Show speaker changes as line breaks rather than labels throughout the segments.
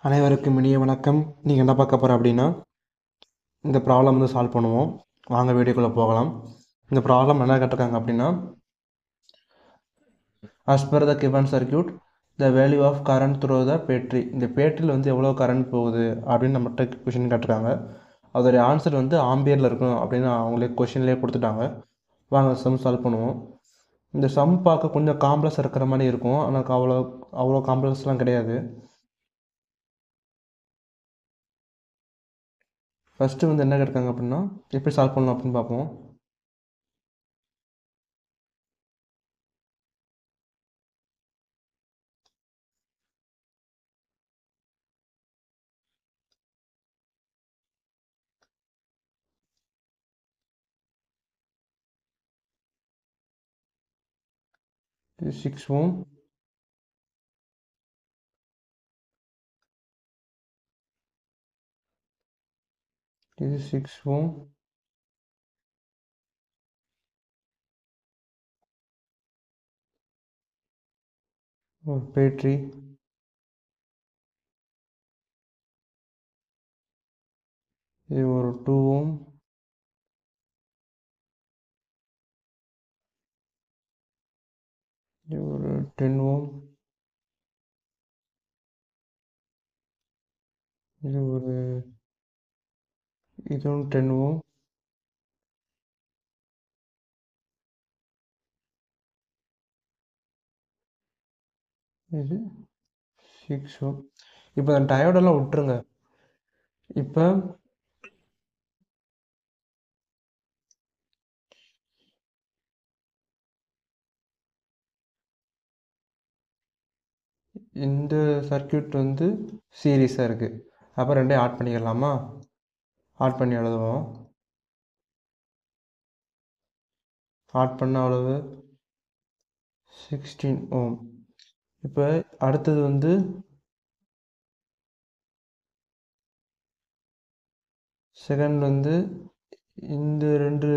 அனைவருக்கும் இனிய வணக்கம் நீங்கள் என்ன பார்க்க போகிற அப்படின்னா இந்த ப்ராப்ளம் வந்து சால்வ் பண்ணுவோம் வாங்க வீடியோக்குள்ளே போகலாம் இந்த ப்ராப்ளம் என்ன கேட்டிருக்காங்க அப்படின்னா as per the given circuit the value of current through the battery இந்த பேட்டரியில் வந்து எவ்வளோ கரண்ட் போகுது அப்படின்னு நம்மகிட்ட கொஷின் கேட்டிருக்காங்க அதோடைய ஆன்சர் வந்து ஆம்பியரில் இருக்கும் அப்படின்னு அவங்களே கொஷின்லேயே கொடுத்துட்டாங்க வாங்க சம் சால்வ் பண்ணுவோம் இந்த சம் பார்க்க கொஞ்சம் காம்ப்ளெக்ஸ் இருக்கிற மாதிரி இருக்கும் ஆனால் அவ்வளோ அவ்வளோ காம்ப்ளெக்ஸ்லாம் கிடையாது ஃபஸ்ட்டு வந்து என்ன கேட்காங்க அப்படின்னா எப்படி சால்வ் பண்ணலாம் அப்படின்னு பார்ப்போம் இது சிக்ஸ் ஓம் இது சிக்ஸ் ஓம் ஒரு பேட்ரி இது ஒரு டூ ஓம் இது ஒரு டென் ஓம் இது ஒரு இதுவும் டென் ஓம் இது சிக்ஸ் ஓம் இப்போ அந்த டயோடெல்லாம் விட்டுருங்க இப்போ இந்த சர்க்கியூட் வந்து சீரீஸாக இருக்குது அப்போ ரெண்டையும் ஆட் பண்ணிக்கலாமா ஆட் பண்ணி எழுதுவோம் ஆட் பண்ண அளவு சிக்ஸ்டீன் ஓம் இப்போ அடுத்தது வந்து செகண்ட் வந்து இந்த ரெண்டு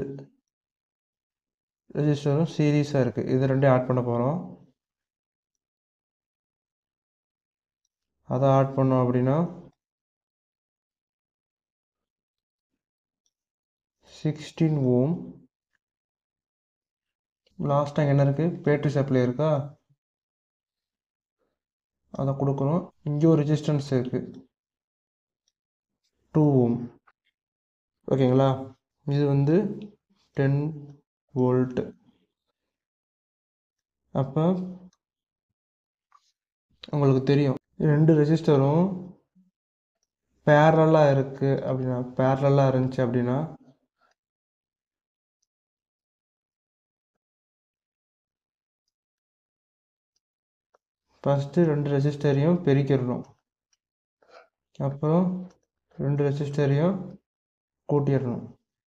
ரெஜிஸ்டரும் சீரீஸாக இருக்குது இது ரெண்டையும் ஆட் பண்ண போகிறோம் அதை ஆட் பண்ணோம் அப்படின்னா சிக்ஸ்டீன் ஓம் லாஸ்ட்டாக என்ன இருக்குது பேட்ரி சப்ளை இருக்கா அதை கொடுக்குறோம் இங்கே ஒரு ரெசிஸ்டன்ஸ் இருக்குது டூ ஓம் ஓகேங்களா இது வந்து டென் வோல்ட் அப்போ உங்களுக்கு தெரியும் ரெண்டு ரெசிஸ்டரும் பேரலாக இருக்குது அப்படின்னா பேரலாக இருந்துச்சு அப்படின்னா ஃபஸ்ட்டு ரெண்டு ரெசிஸ்டரையும் பெருக்கிடணும் அப்புறம் ரெண்டு ரெசிஸ்டரையும் கூட்டிடணும்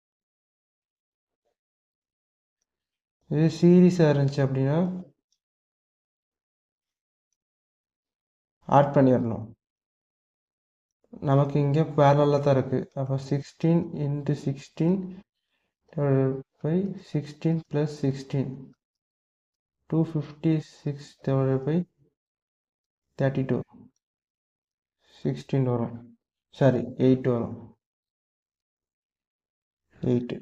இது சீரீஸாக இருந்துச்சு அப்படின்னா ஆட் பண்ணிடணும் நமக்கு இங்கே பேரலாக தான் இருக்குது அப்போ sixteen into sixteen by sixteen plus sixteen two fifty six divide by thirty two sixteen வரும் சாரி எயிட் வரும் எயிட்டு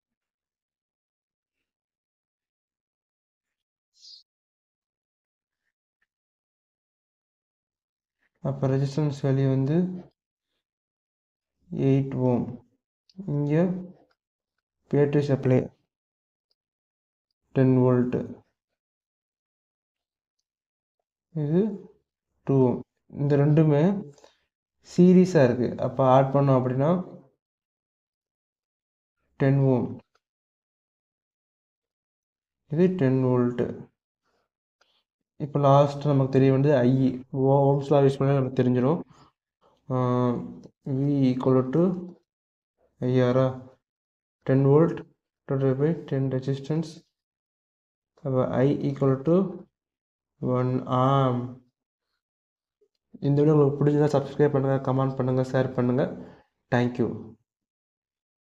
அப்போ ரெசிஸ்டன்ஸ் வேல்யூ வந்து எயிட் ஓம் இங்கே பேட்டரி சப்ளை டென் வோல்ட்டு இது டூ ஓம் இந்த ரெண்டுமே சீரீஸாக இருக்குது அப்போ ஆட் பண்ணோம் அப்படின்னா டென் ஓம் இது டென் வோல்ட்டு இப்போ லாஸ்ட் நமக்கு தெரிய வேண்டியது ஐ ஓம்ஸ்லாம் யூஸ் பண்ணி நமக்கு தெரிஞ்சிடும் வி ஈக்குவல் டு ஐஆரா ten volt divide by ten resistance அப்போ ஐ ஈக்குவல் டு ஒன் ஆம் இந்த வீடியோ உங்களுக்கு பிடிச்சதா சப்ஸ்கிரைப் பண்ணுங்கள் கமெண்ட் பண்ணுங்கள் ஷேர் பண்ணுங்கள் தேங்க்யூ